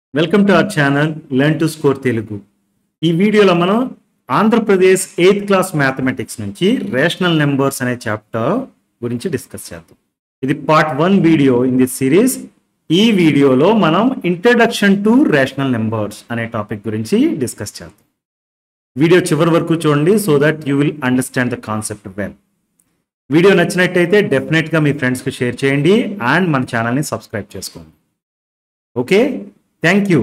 Welcome to our channel learn to score Telugu ఈ వీడియోలో మనం ఆంధ్రప్రదేశ్ ఎయిత్ క్లాస్ మ్యాథమెటిక్స్ నుంచి రేషనల్ నెంబర్స్ అనే చాప్టర్ గురించి డిస్కస్ చేద్దాం ఇది part one video in this series ఈ వీడియోలో మనం ఇంట్రడక్షన్ టు రేషనల్ నెంబర్స్ అనే టాపిక్ గురించి డిస్కస్ చేద్దాం వీడియో చివరి వరకు చూడండి so that you will understand the concept well video నచ్చినట్టయితే డెఫినెట్గా మీ ఫ్రెండ్స్కి షేర్ చేయండి అండ్ మన ఛానల్ని సబ్స్క్రైబ్ చేసుకోండి okay thank you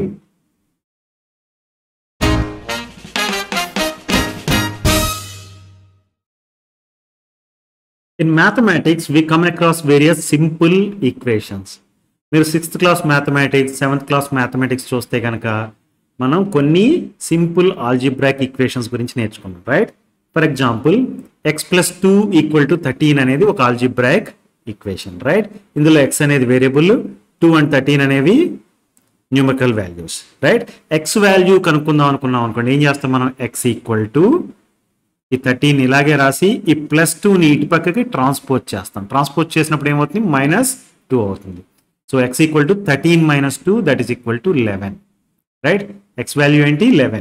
In mathematics, we come across various simple equations. మీరు sixth class mathematics seventh class mathematics చూస్తే కనుక మనం కొన్ని సింపుల్ ఆల్జిబ్రాక్ ఈక్వేషన్స్ గురించి నేర్చుకున్నాం right for example x plus two equal to thirteen అనేది ఒక ఆల్జిబ్రాక్ ఈక్వేషన్ రైట్ ఇందులో ఎక్స్ అనేది వేరియబుల్ టూ అండ్ థర్టీన్ అనేవి numerical values right x value కనుక్కుందాం అనుకున్నాం అనుకోండి ఏం చేస్తాం మనం ఎక్స్ ఈక్వల్ టు ఈ థర్టీన్ ఇలాగే రాసి ఈ ప్లస్ టూని ఇటు పక్కకి ట్రాన్స్పోజ్ చేస్తాం ట్రాన్స్పోజ్ చేసినప్పుడు ఏమవుతుంది మైనస్ టూ అవుతుంది so x equal to thirteen minus two that is equal to eleven right x value ఏంటి లెవెన్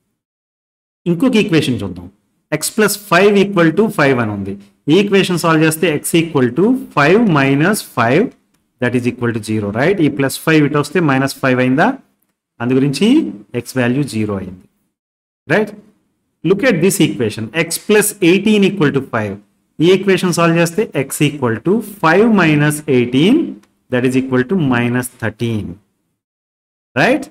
ఇంకొక ఈక్వేషన్ చూద్దాం x plus five equal to five అని ఉంది ఈ ఈక్వేషన్ సాల్వ్ చేస్తే x equal to five minus five that is equal to zero right ఈ plus five ఇటు వస్తే మైనస్ ఫైవ్ అయిందా అందు గురించి ఎక్స్ వాల్యూ జీరో అయింది right look at this equation X plus eighteen equal to five ఈ equation solve చేస్తే x equal to five minus eighteen that is equal to minus thirteen right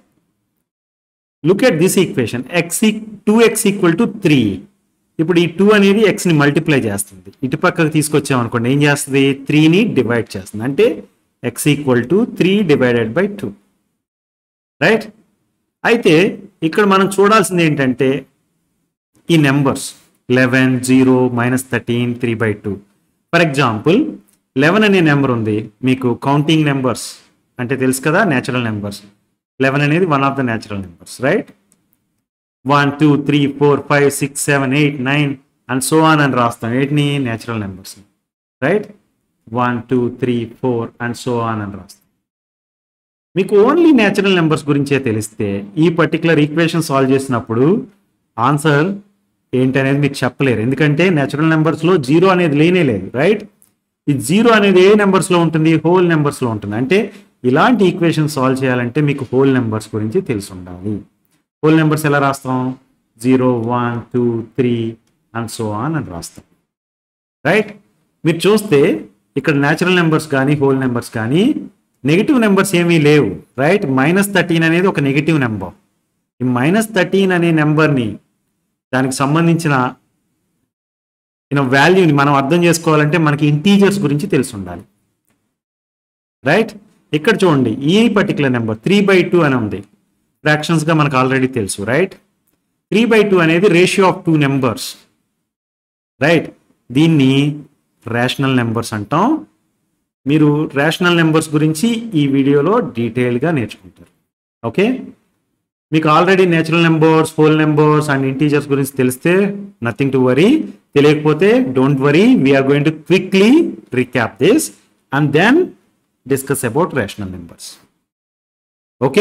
look at this equation x two x equal to three ఇప్పుడు ఈ two అనేది ఎక్స్ని multiply చేస్తుంది ఇటు పక్కకు తీసుకొచ్చామనుకోండి ఏం చేస్తుంది త్రీని డివైడ్ చేస్తుంది అంటే x equal to three divided by two right అయితే ఇక్కడ మనం చూడాల్సింది ఏంటంటే ఈ numbers eleven zero minus thirteen three by two for example eleven అనే నెంబర్ ఉంది మీకు కౌంటింగ్ నెంబర్స్ అంటే తెలుసు కదా న్యాచురల్ నెంబర్స్ లెవెన్ అనేది one of the natural numbers right one two three four five six seven eight nine and so on అని రాస్తాం ఎయిట్ని natural numbers right one two three four and so on అని రాస్తాం మీకు only natural numbers గురించే తెలిస్తే ఈ particular equation solve చేసినప్పుడు ఆన్సర్ ఏంటనేది మీకు చెప్పలేరు ఎందుకంటే న్యాచురల్ నెంబర్స్లో జీరో అనేది లేనే లేదు రైట్ ఈ జీరో అనేది ఏ నెంబర్స్లో ఉంటుంది హోల్ నెంబర్స్లో ఉంటుంది అంటే ఇలాంటి ఈక్వేషన్ సాల్వ్ చేయాలంటే మీకు హోల్ నెంబర్స్ గురించి తెలిసి ఉండాలి హోల్ నెంబర్స్ ఎలా రాస్తాం zero one two three and so on అని రాస్తాం రైట్ మీరు చూస్తే ఇక్కడ న్యాచురల్ నెంబర్స్ కానీ హోల్ నెంబర్స్ కానీ నెగిటివ్ నెంబర్స్ ఏమీ లేవు రైట్ మైనస్ థర్టీన్ అనేది ఒక నెగిటివ్ నెంబర్ ఈ మైనస్ థర్టీన్ అనే నెంబర్ని దానికి సంబంధించిన యూనో వాల్యూని మనం అర్థం చేసుకోవాలంటే మనకి ఇంటీజర్స్ గురించి తెలిసి ఉండాలి రైట్ ఇక్కడ చూడండి ఈ particular number three by two అని ఉంది ఫ్రాక్షన్స్గా మనకు ఆల్రెడీ తెలుసు రైట్ త్రీ బై టూ అనేది ratio of two numbers right దీన్ని రేషనల్ నెంబర్స్ అంటాం మీరు రేషనల్ నెంబర్స్ గురించి ఈ వీడియోలో డీటెయిల్గా నేర్చుకుంటారు ఓకే మీకు already natural numbers whole numbers and integers గురించి తెలిస్తే నథింగ్ టు వరీ తెలియకపోతే don't worry we're going to quickly recap this and then discuss about rational numbers okay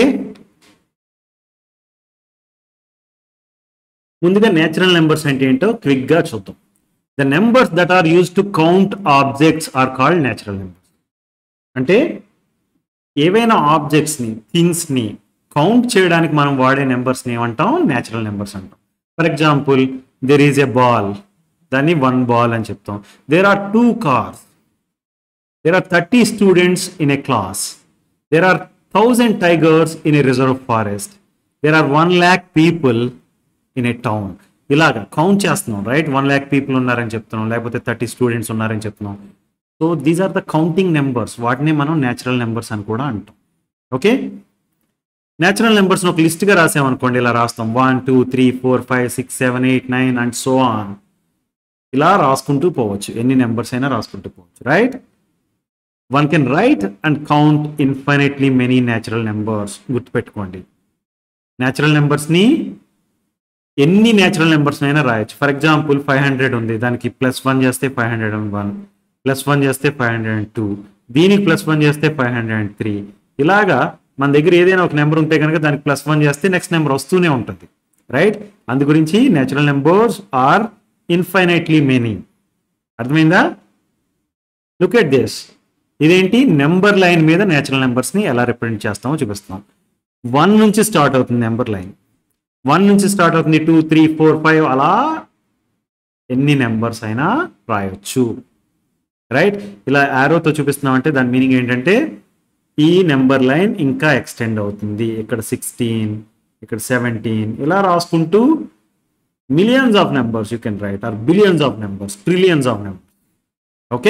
ముందుగా నేచురల్ నెంబర్స్ అంటే ఏంటో క్విక్గా చూద్దాం the numbers that are use to count objects are called natural numbers అంటే ఏవైనా ఆబ్జెక్ట్స్ని థింగ్స్ని count చేయడానికి మనం వాడే నెంబర్స్ని ఏమంటాం న్యాచురల్ నెంబర్స్ అంటాం for example there is a ball దాన్ని వన్ బాల్ అని చెప్తాం there are two cars there are thirty students in a class there are thousand tigers in a reserve forest there are one lakh people in a town ఇలాగా count చేస్తున్నాం right one lakh people ఉన్నారని చెప్తున్నాం లేకపోతే thirty students ఉన్నారని చెప్తున్నాం so these are the counting numbers వాటిని మనం natural numbers అని కూడా అంటాం ఓకే న్యాచురల్ నెంబర్స్ ఒక లిస్ట్గా రాసామనుకోండి ఇలా రాస్తాం one two three four five six seven eight nine and so on ఇలా రాసుకుంటూ పోవచ్చు ఎన్ని నెంబర్స్ అయినా రాసుకుంటూ పోవచ్చు right one can write and count infinitely many natural numbers గుర్తుపెట్టుకోండి న్యాచురల్ నెంబర్స్ని ఎన్ని న్యాచురల్ నెంబర్స్ అయినా రాయొచ్చు ఫర్ ఎగ్జాంపుల్ ఫైవ్ హండ్రెడ్ ఉంది దానికి ప్లస్ వన్ చేస్తే five hundred and one plus one చేస్తే ఫైవ్ హండ్రెడ్ అండ్ టూ దీనికి ప్లస్ వన్ చేస్తే ఫైవ్ హండ్రెడ్ అండ్ త్రీ ఇలాగా మన దగ్గర ఏదైనా ఒక నెంబర్ ఉంటే కనుక దానికి ప్లస్ వన్ చేస్తే నెక్స్ట్ నెంబర్ వస్తూనే ఉంటుంది రైట్ అందు గురించి natural numbers are infinitely many అర్థమైందా లుక్ ఎట్ దిస్ ఇదేంటి నెంబర్ లైన్ మీద నేచురల్ నెంబర్స్ని ఎలా రిప్రజెంట్ చేస్తామో చూపిస్తాం వన్ నుంచి స్టార్ట్ అవుతుంది నెంబర్ లైన్ వన్ నుంచి స్టార్ట్ అవుతుంది టూ త్రీ ఫోర్ ఫైవ్ అలా ఎన్ని నెంబర్స్ అయినా రాయొచ్చు రైట్ ఇలా యారోతో చూపిస్తున్నాం అంటే దాని మీనింగ్ ఏంటంటే ఈ నెంబర్ లైన్ ఇంకా ఎక్స్టెండ్ అవుతుంది ఇక్కడ సిక్స్టీన్ ఇక్కడ సెవెంటీన్ ఇలా రాసుకుంటూ millions of numbers you can write or billions of numbers trillions of numbers okay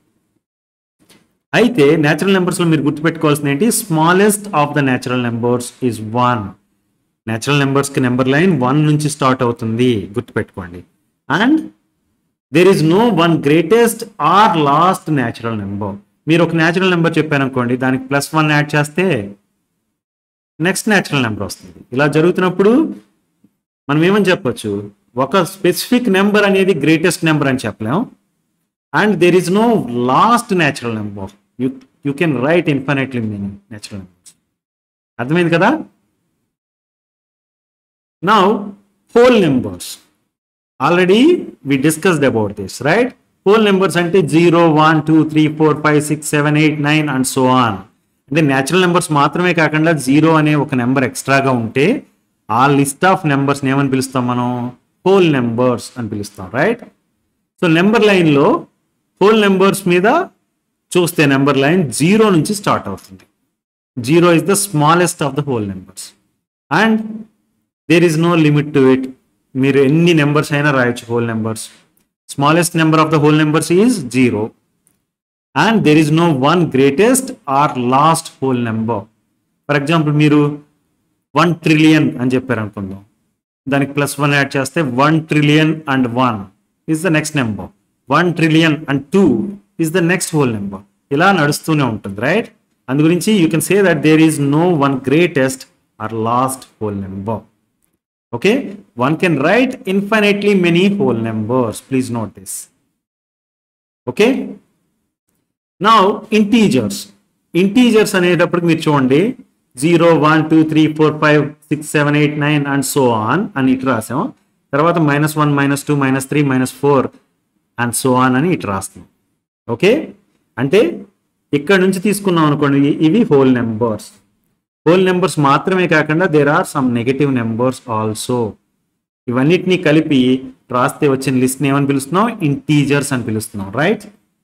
అయితే న్యాచురల్ నెంబర్స్లో మీరు గుర్తుపెట్టుకోవాల్సింది ఏంటి smallest of the natural numbers is one natural నెంబర్స్కి నెంబర్ లైన్ వన్ నుంచి స్టార్ట్ అవుతుంది గుర్తుపెట్టుకోండి and there is no one greatest or last natural number మీరు ఒక న్యాచురల్ నెంబర్ చెప్పారు అనుకోండి దానికి ప్లస్ వన్ యాడ్ చేస్తే నెక్స్ట్ న్యాచురల్ నెంబర్ వస్తుంది ఇలా జరుగుతున్నప్పుడు మనం ఏమని చెప్పొచ్చు ఒక స్పెసిఫిక్ నెంబర్ అనేది గ్రేటెస్ట్ నెంబర్ అని చెప్పలేం and there is no last natural number you you can write infinitely meaning natural numbers అర్థమైంది కదా now whole numbers already we discussed about this right whole numbers అంటే zero one two three four five six seven eight nine and so on అంటే natural numbers మాత్రమే కాకుండా zero అనే ఒక number ఎక్స్ట్రాగా ఉంటే ఆ లిస్ట్ ఆఫ్ నెంబర్స్ ఏమని పిలుస్తాం మనం హోల్ నెంబర్స్ అని పిలుస్తాం రైట్ సో నెంబర్ లైన్లో హోల్ నెంబర్స్ మీద చూస్తే నెంబర్ లైన్ జీరో నుంచి స్టార్ట్ అవుతుంది zero is the smallest of the whole numbers and there is no limit to it మీరు ఎన్ని నెంబర్స్ అయినా రాయొచ్చు whole numbers smallest number of the whole numbers is zero and there is no one greatest or last whole number for example మీరు one trillion అని చెప్పారు అనుకుందాం దానికి plus one add చేస్తే one trillion and one is the next number one trillion and two is the next whole number ఇలా నడుస్తూనే ఉంటుంది right అందు గురించి you can say that there is no one greatest or last whole number okay one can write infinitely many whole numbers please note this okay now integers integers అనేటప్పుడు మీరు చూడండి zero one two three four five six seven eight nine and so on అని ఇటు రాసాం తర్వాత minus one minus two minus three minus four and so on అని ఇటు రాస్తాం ఓకే అంటే ఇక్కడ నుంచి తీసుకున్నాం అనుకోండి ఇవి హోల్ నెంబర్స్ హోల్ నెంబర్స్ మాత్రమే కాకుండా there are some negative numbers also ఇవన్నిటినీ కలిపి రాస్తే వచ్చిన లిస్ట్ని ఏమని పిలుస్తున్నాం ఇంటీజర్స్ అని పిలుస్తున్నాం రైట్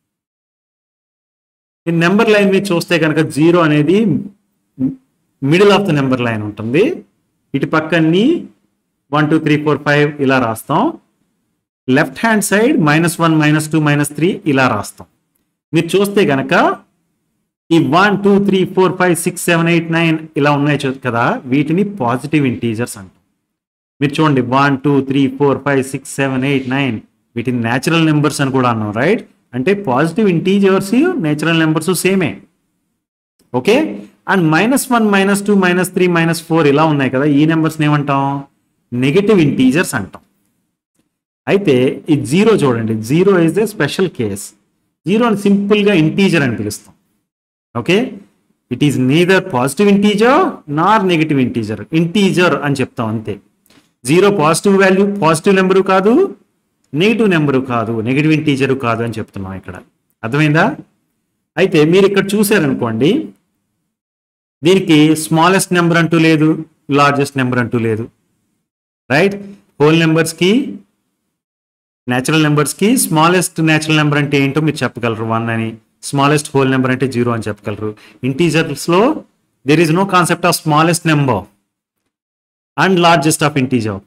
ఈ నెంబర్ లైన్ మీద చూస్తే కనుక జీరో అనేది middle of the number line ఉంటుంది ఇటు పక్కన్ని one two three four five ఇలా రాస్తాం left hand side minus one minus two minus three ఇలా రాస్తాం మీరు చూస్తే కనుక ఈ one two three four five six seven eight nine ఇలా ఉన్నాయి చూ- కదా వీటిని పాజిటివ్ ఇంటీజర్స్ అంటాం మీరు చూడండి one two three four five six seven eight nine వీటిని న్యాచురల్ నెంబర్స్ అని కూడా అన్నాం రైట్ అంటే పాజిటివ్ ఇంటీజర్స్ నేచురల్ నెంబర్స్ సేమే okay and minus one minus two minus three minus four ఇలా ఉన్నాయి కదా ఈ నెంబర్స్ని ఏమంటాం నెగటివ్ ఇంటీజర్స్ అంటాం అయితే ఈ జీరో చూడండి zero is a special case జీరోని సింపుల్గా ఇంటీజర్ అని పిలుస్తాం okay it is neither positive integer nor negative integer integer అని చెప్తాం అంతే zero positive value positive number కాదు నెగిటివ్ నెంబరు కాదు నెగిటివ్ ఇంటీజరు కాదు అని చెప్తున్నాం ఇక్కడ అర్థమైందా అయితే మీరు ఇక్కడ చూసారనుకోండి దీనికి స్మాలెస్ట్ నెంబర్ అంటూ లేదు లార్జెస్ట్ నెంబర్ అంటూ లేదు రైట్ హోల్ నెంబర్స్కి న్యాచురల్ నెంబర్స్కి స్మాలెస్ట్ న్యాచురల్ నెంబర్ అంటే ఏంటో మీరు చెప్పగలరు వన్ అని స్మాలెస్ట్ హోల్ నెంబర్ అంటే జీరో అని చెప్పగలరు ఇంటీజర్స్లో there is no concept of smallest number and largest of integer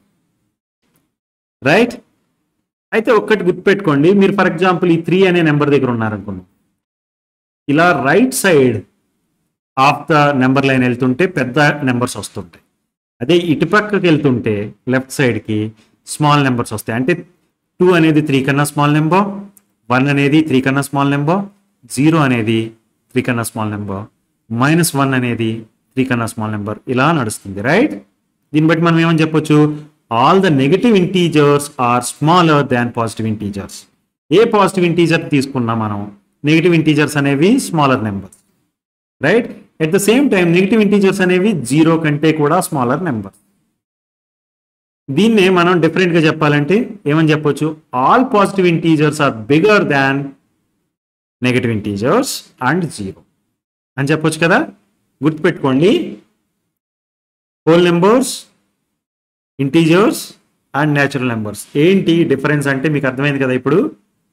right అయితే ఒక్కటి గుర్తుపెట్టుకోండి మీరు ఫర్ ఎగ్జాంపుల్ ఈ త్రీ అనే నెంబర్ దగ్గర ఉన్నారనుకోండి ఇలా right side of the number line వెళ్తుంటే పెద్ద నెంబర్స్ వస్తుంటాయి అదే ఇటుపక్కకి వెళ్తుంటే లెఫ్ట్ సైడ్కి స్మాల్ నెంబర్స్ వస్తాయి అంటే టూ అనేది త్రీ కన్నా స్మాల్ నెంబర్ వన్ అనేది త్రీ కన్నా స్మాల్ నెంబర్ జీరో అనేది త్రీ కన్నా స్మాల్ నెంబర్ మైనస్ వన్ అనేది త్రీ కన్నా స్మాల్ నెంబర్ ఇలా నడుస్తుంది రైట్ దీన్ని బట్టి మనం ఏమని చెప్పొచ్చు all the negative integers are smaller than positive integers ఏ పాజిటివ్ ఇంటీజర్ తీసుకున్నా మనం నెగటివ్ ఇంటీజర్స్ అనేవి smaller numbers right at the same time negative integers అనేవి జీరో కంటే కూడా స్మాలర్ నెంబర్ దీన్నే మనం డిఫరెంట్ గా చెప్పాలంటే ఏమని చెప్పొచ్చు all positive integers are bigger than negative integers and zero అని చెప్పొచ్చు కదా గుర్తుపెట్టుకోండి whole numbers integers and natural numbers ఏంటి డిఫరెన్స్ అంటే మీకు అర్థమైంది కదా ఇప్పుడు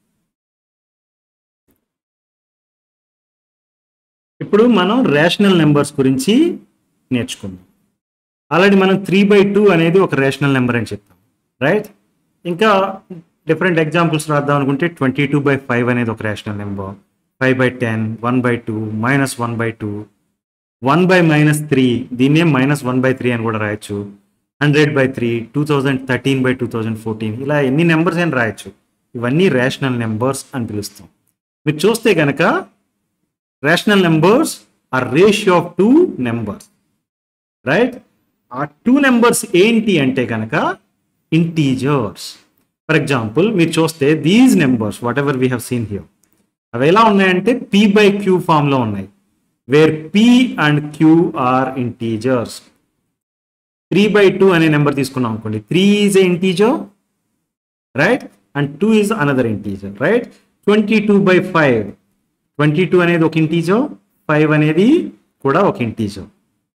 ఇప్పుడు మనం రేషనల్ నెంబర్స్ గురించి నేర్చుకుందాం ఆల్రెడీ మనం త్రీ బై టూ అనేది ఒక రేషనల్ నెంబర్ అని చెప్తాం రైట్ ఇంకా డిఫరెంట్ ఎగ్జాంపుల్స్ రాద్దాం అనుకుంటే ట్వంటీ టూ బై ఫైవ్ అనేది ఒక rational number five by ten one by two minus one by two one by minus three దీన్నే మైనస్ వన్ బై త్రీ అని కూడా రాయొచ్చు hundred by three two thousand thirteen by two thousand fourteen ఇలా ఎన్ని numbers అని రాయొచ్చు ఇవన్నీ rational numbers అని పిలుస్తాం మీరు చూస్తే కనుక rational numbers are ratio of two numbers right ఆ టూ నెంబర్స్ ఏంటి అంటే కనుక ఇంటీజర్స్ ఫర్ ఎగ్జాంపుల్ మీరు చూస్తే these numbers what we have seen here అవి ఎలా ఉన్నాయంటే పీ బై క్యూ ఫామ్ లో ఉన్నాయి where P and queue are integers three by two అనే నెంబర్ తీసుకున్నాం అనుకోండి three is a integer right and two is another integer right twenty two by five twenty two అనేది ఒక integer five అనేది కూడా ఒక ఇంటీజర్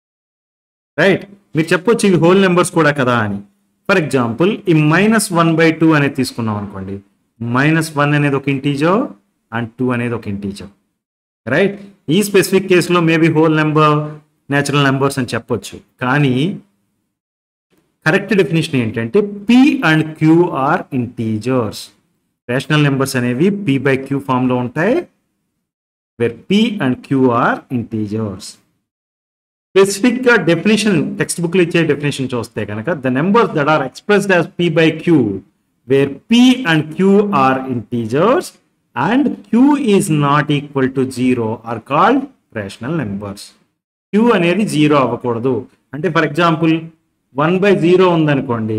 రైట్ మీరు చెప్పొచ్చు ఇవి హోల్ నెంబర్స్ కూడా కదా అని ఫర్ ఎగ్జాంపుల్ ఈ మైనస్ వన్ బై టూ అనేది తీసుకున్నాం అనుకోండి మైనస్ వన్ అనేది ఒక ఇంటీజర్ అండ్ టూ అనేది ఒక ఇంటీజర్ రైట్ ఈ స్పెసిఫిక్ కేసులో maybe whole number natural numbers అని చెప్పొచ్చు కానీ కరెక్ట్ డెఫినేషన్ ఏంటంటే P and queue are integers rational numbers అనేవి పి బై క్యూ ఫామ్ లో ఉంటాయి where P and queue are integers specific గా డెఫినేషన్ టెక్స్ట్ బుక్ లో ఇచ్చే డెఫినేషన్ చూస్తే కనుక the numbers that are expressed as P by queue where P and queue are integers and Q is not equal to zero are called rational numbers Q అనేది zero అవ్వకూడదు అంటే for example one by zero ఉందనుకోండి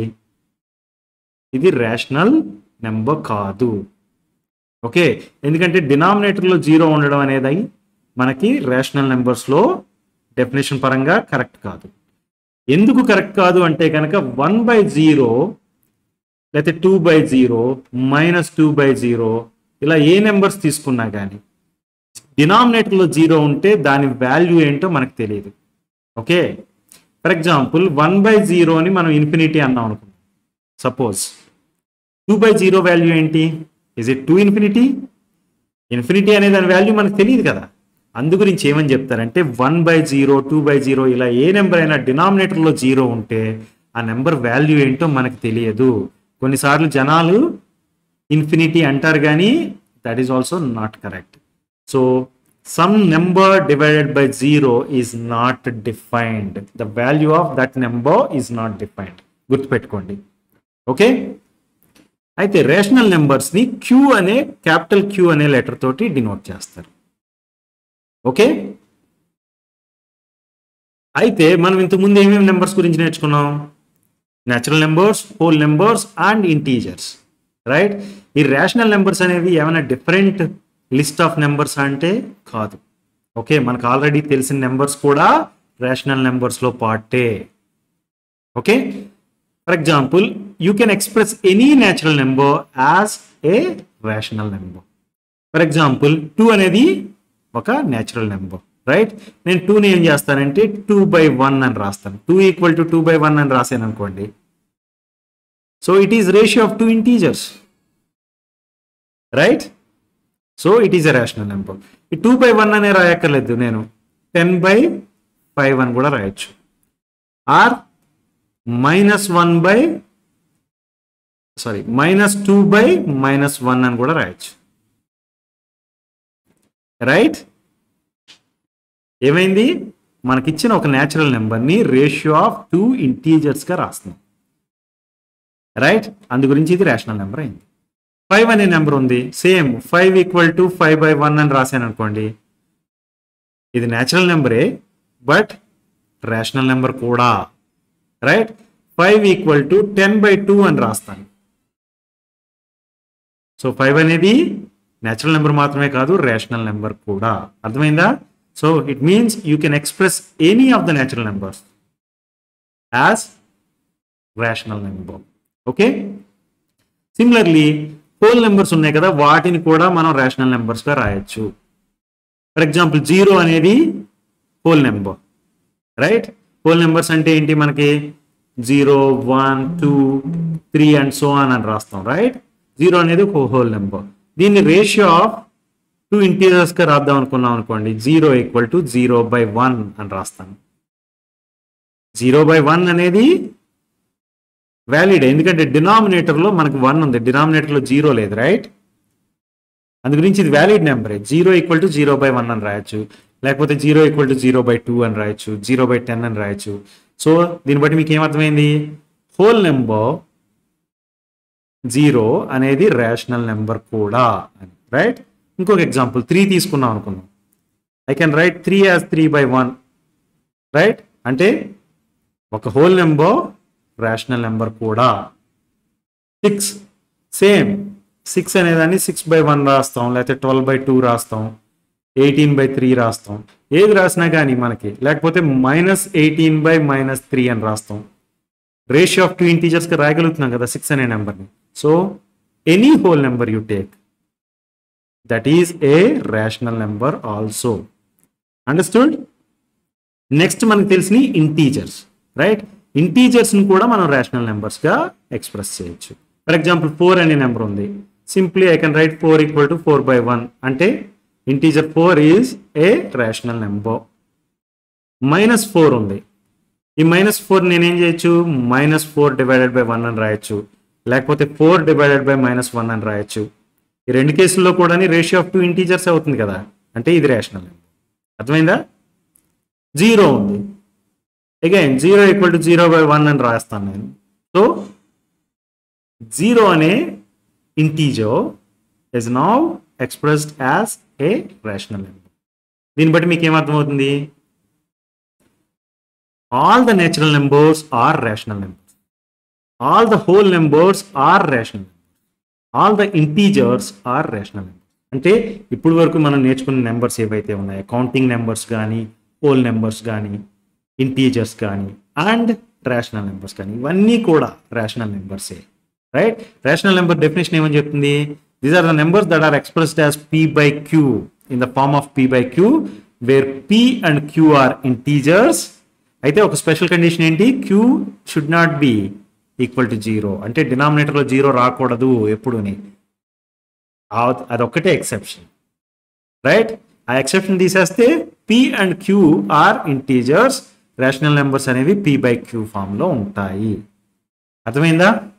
ఇది rational number కాదు okay ఎందుకంటే డినామినేటర్లో zero ఉండడం అనేది మనకి రేషనల్ నెంబర్స్లో డెఫినేషన్ పరంగా కరెక్ట్ కాదు ఎందుకు కరెక్ట్ కాదు అంటే కనుక వన్ బై జీరో లేకపోతే two by zero minus two by zero ఇలా ఏ నెంబర్స్ తీసుకున్నా కానీ డినామినేటర్లో జీరో ఉంటే దాని వాల్యూ ఏంటో మనకు తెలియదు okay for example one by జీరోని మనం ఇన్ఫినిటీ అన్నాం అనుకుందాం suppose two by zero value ఏంటి is it two infinity infinity అనే దాని వాల్యూ మనకు తెలియదు కదా అందు గురించి ఏమని చెప్తారంటే one by zero two by zero ఇలా ఏ నెంబర్ అయినా డినామినేటర్లో జీరో ఉంటే ఆ నెంబర్ వాల్యూ ఏంటో మనకు తెలియదు కొన్నిసార్లు జనాలు ఇన్ఫినిటీ అంటారు కానీ that is also not correct so some number divided by zero is not defined the value of that number is not defined గుర్తుపెట్టుకోండి ఓకే అయితే రేషనల్ నెంబర్స్ ని క్యూ అనే క్యాపిటల్ క్యూ అనే లెటర్ తోటి డినోట్ చేస్తారు okay అయితే మనం ఇంతకుముందు ఏమేమి నెంబర్స్ గురించి నేర్చుకున్నాం natural numbers whole numbers and integers right ఈ రేషనల్ నెంబర్స్ అనేవి ఏమైనా డిఫరెంట్ లిస్ట్ ఆఫ్ నెంబర్స్ అంటే కాదు ఓకే మనకు ఆల్రెడీ తెలిసిన నెంబర్స్ కూడా రేషనల్ నెంబర్స్లో పార్టే okay for example you can express any natural number as a rational number for example two అనేది ఒక న్యాచురల్ నెంబర్ రైట్ నేను టూని ఏం చేస్తానంటే టూ బై వన్ అని రాస్తాను two equal to two by one అని రాసాను అనుకోండి so it is ratio of two integers right so it is a rational number ఈ టూ బై వన్ అనే రాయక్కర్లేదు నేను టెన్ బై ఫైవ్ అని కూడా రాయొచ్చు or minus one by sorry minus two by minus one అని కూడా రాయొచ్చు రైట్ ఏమైంది మనకిచ్చిన ఒక న్యాచురల్ నెంబర్ని రేషియో ఆఫ్ టూ ఇంటీజర్స్గా రాస్తున్నాం రైట్ అందు గురించి ఇది రేషనల్ నెంబర్ అయింది ఫైవ్ అనే నెంబర్ ఉంది same five equal to five by one అని రాశాను అనుకోండి ఇది న్యాచురల్ నెంబరే బట్ రేషనల్ నెంబర్ కూడా right five equal to ten by two అని రాస్తాను సో ఫైవ్ అనేది న్యాచురల్ నెంబర్ మాత్రమే కాదు రేషనల్ నెంబర్ కూడా అర్థమైందా so it means you can express any of the natural numbers as rational number okay similarly whole numbers ఉన్నాయి కదా వాటిని కూడా మనం రేషనల్ నెంబర్స్గా రాయొచ్చు ఫర్ ఎగ్జాంపుల్ జీరో అనేది whole number right whole numbers అంటే ఏంటి మనకి zero one two three and so అని అని రాస్తాం రైట్ జీరో అనేది ఒక హోల్ నెంబర్ దీన్ని రేషియో ఆఫ్ టూ ఇంటీరియర్స్గా రాద్దాం అనుకున్నాం అనుకోండి zero equal to zero by one అని రాస్తాను జీరో బై వన్ అనేది వ్యాలిడ్ ఎందుకంటే డినామినేటర్లో మనకు వన్ ఉంది డినామినేటర్లో జీరో లేదు రైట్ అందు గురించి ఇది వ్యాలిడ్ నెంబరే zero equal to zero by one అని రాయొచ్చు లేకపోతే zero equal to zero by two అని రాయొచ్చు జీరో బై టెన్ అని రాయొచ్చు సో దీన్ని బట్టి మీకు ఏమర్థమైంది హోల్ నెంబర్ జీరో అనేది రేషనల్ నెంబర్ కూడా అని రైట్ ఇంకొక ఎగ్జాంపుల్ త్రీ తీసుకున్నాం అనుకున్నాం I can write three as three by one right అంటే ఒక హోల్ నెంబర్ రేషనల్ నెంబర్ కూడా సిక్స్ సేమ్ సిక్స్ అనేదాన్ని సిక్స్ బై వన్ రాస్తాం లేకపోతే ట్వెల్వ్ బై టూ రాస్తాం ఎయిటీన్ బై త్రీ రాస్తాం ఏది రాసినా కానీ మనకి లేకపోతే minus eighteen by minus three అని రాస్తాం రేషియో ఆఫ్ టూ ఇంటీజర్స్కి రాయగలుగుతున్నాం కదా సిక్స్ అనే నెంబర్ని so any whole number you take that is a rational number also understood next మనకు తెలిసిన ఇంటీజర్స్ రైట్ ఇంటీజర్స్ని కూడా మనం రేషనల్ నెంబర్స్గా ఎక్స్ప్రెస్ చేయొచ్చు ఫర్ ఎగ్జాంపుల్ ఫోర్ అనే నెంబర్ ఉంది simply I can write four equal to four by one అంటే integer four is a rational number minus four ఉంది ఈ మైనస్ ఫోర్ నేనేం చేయొచ్చు minus four divided by one అని రాయొచ్చు లేకపోతే four divided by minus one అని రాయొచ్చు ఈ రెండు కేసుల్లో కూడా రేషియో ఆఫ్ టూ ఇంటీజర్స్ అవుతుంది కదా అంటే ఇది రేషనల్ నెంబర్ అర్థమైందా జీరో ఉంది again zero equal to zero by one అని రాస్తాను నేను సో జీరో అనే integer is now expressed as a rational number దీన్ని బట్టి మీకు ఏమర్థమవుతుంది all the natural numbers are rational numbers all the whole numbers are rational all the integers are rational numbers అంటే ఇప్పుడు వరకు మనం నేర్చుకున్న నెంబర్స్ ఏవైతే ఉన్నాయో కౌంటింగ్ నెంబర్స్ కానీ హోల్ నెంబర్స్ కానీ ఇంటీజర్స్ కానీ అండ్ రేషనల్ నెంబర్స్ కానీ ఇవన్నీ కూడా రేషనల్ నెంబర్సే రైట్ రేషనల్ నెంబర్ డెఫినేషన్ ఏమని చెప్తుంది these are the numbers that are expressed as p by q in the form of p by queue where P and queue are integers అయితే ఒక special condition ఏంటి q should not be equal to zero అంటే డినామినేటర్లో zero రాకూడదు ఎప్పుడుని ఆ- అదొక్కటే exception right ఆ ఎక్సెప్షన్ తీసేస్తే p and queue are integers rational numbers అనేవి పి బై క్యూ ఫామ్లో ఉంటాయి అర్థమైందా